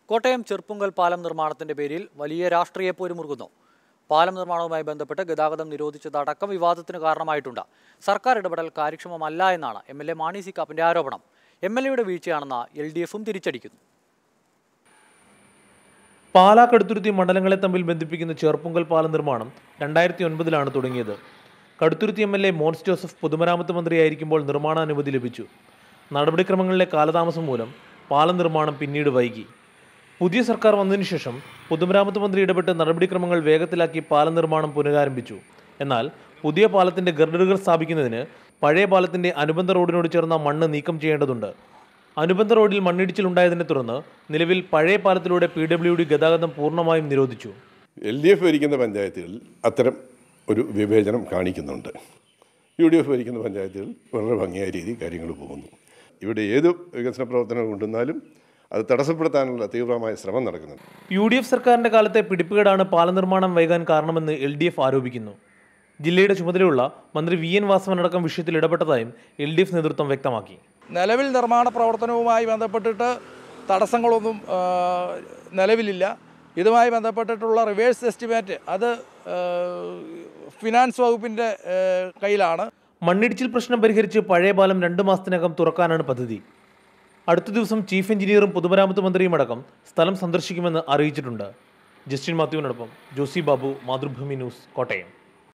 കോട്ടയം ചെറുപ്പുങ്കൽ പാലം നിർമ്മാണത്തിന്റെ പേരിൽ വലിയ രാഷ്ട്രീയ പോരുമുറുകുന്നു പാലം നിർമ്മാണവുമായി ബന്ധപ്പെട്ട് ഗതാഗതം നിരോധിച്ചതടക്കം വിവാദത്തിന് കാരണമായിട്ടുണ്ട് സർക്കാർ ഇടപെടൽ കാര്യക്ഷമമല്ല എന്നാണ് M L A Mani C കാപ്പന്റെ ആരോപണം എം എൽ എയുടെ വീഴ്ചയാണെന്ന് എൽ ഡി എഫും തിരിച്ചടിക്കുന്നു പാലാ കടുത്തുരുത്തി മണ്ഡലങ്ങളെ തമ്മിൽ ബന്ധിപ്പിക്കുന്ന ചേർപ്പുങ്കൽ പാലം നിർമ്മാണം രണ്ടായിരത്തി ഒൻപതിലാണ് തുടങ്ങിയത് Kaduthuruthy M L A Mons Joseph പൊതുമരാമത്ത് മന്ത്രിയായിരിക്കുമ്പോൾ നിർമ്മാണാനുമതി ലഭിച്ചു നടപടിക്രമങ്ങളിലെ കാലതാമസം മൂലം പാലം നിർമ്മാണം പിന്നീട് വൈകി പുതിയ സർക്കാർ വന്നതിനു ശേഷം പൊതുമരാമത്ത് മന്ത്രി ഇടപെട്ട് നടപടിക്രമങ്ങൾ വേഗത്തിലാക്കി പാലം നിർമ്മാണം പുനരാരംഭിച്ചു എന്നാൽ പുതിയ പാലത്തിന്റെ ഗർഡറുകൾ സ്ഥാപിക്കുന്നതിന് പഴയ പാലത്തിന്റെ അനുബന്ധ റോഡിനോട് ചേർന്ന മണ്ണ് നീക്കം ചെയ്യേണ്ടതുണ്ട് അനുബന്ധ റോഡിൽ മണ്ണിടിച്ചിലുണ്ടായതിനെ തുടർന്ന് നിലവിൽ പഴയ പാലത്തിലൂടെ പി ഡബ്ല്യു ഡി ഗതാഗതം പൂർണ്ണമായും നിരോധിച്ചു എൽ ഡി എഫ് ഭരിക്കുന്ന പഞ്ചായത്തുകളിൽ അത്തരം ഒരു വിവേചനം കാണിക്കുന്നുണ്ട് യു ഡി എഫ് ഭരിക്കുന്ന പഞ്ചായത്തുകൾ വളരെ ഭംഗിയായ രീതിയിൽ കാര്യങ്ങൾ പോകുന്നു ഇവിടെ ഏത് വികസന പ്രവർത്തനം കൊണ്ടുവന്നാലും അത് തടസ്സപ്പെടുത്താനുള്ള തീവ്രമായ ശ്രമം നടക്കുന്നുണ്ട് യു ഡി എഫ് സർക്കാരിന്റെ കാലത്തെ പിടിപ്പുകേടാണ് പാല നിർമ്മാണം വൈകാൻ കാരണമെന്ന് എൽ ഡി എഫ് ആരോപിക്കുന്നു ജില്ലയുടെ ചുമതലയുള്ള മന്ത്രി വി എൻ വാസവൻ അടക്കം വിഷയത്തിൽ ഇടപെട്ടതായും എൽ ഡി എഫ് നേതൃത്വം വ്യക്തമാക്കി നിലവിൽ നിർമ്മാണ പ്രവർത്തനവുമായി ബന്ധപ്പെട്ടിട്ട് തടസ്സങ്ങളൊന്നും ആ, നിലവിലില്ല ഇതുമായി ബന്ധപ്പെട്ടിട്ടുള്ള റിവേഴ്സ് എസ്റ്റിമേറ്റ് അത് ആ, ഫിനാൻസ് വകുപ്പിൻ്റെ ആ, കയ്യിലാണ് മണ്ണിടിച്ചിൽ പ്രശ്നം പരിഹരിച്ച് പഴയ പാലം രണ്ട് മാസത്തിനകം തുറക്കാനാണ് പദ്ധതി അടുത്ത ദിവസം ചീഫ് എഞ്ചിനീയറും പൊതുമരാമത്ത് മന്ത്രിയും അടക്കം സ്ഥലം സന്ദർശിക്കുമെന്ന് അറിയിച്ചിട്ടുണ്ട് ജസ്റ്റിൻ മാത്യുവിനോടൊപ്പം ജോസി ബാബു മാതൃഭൂമി ന്യൂസ് കോട്ടയം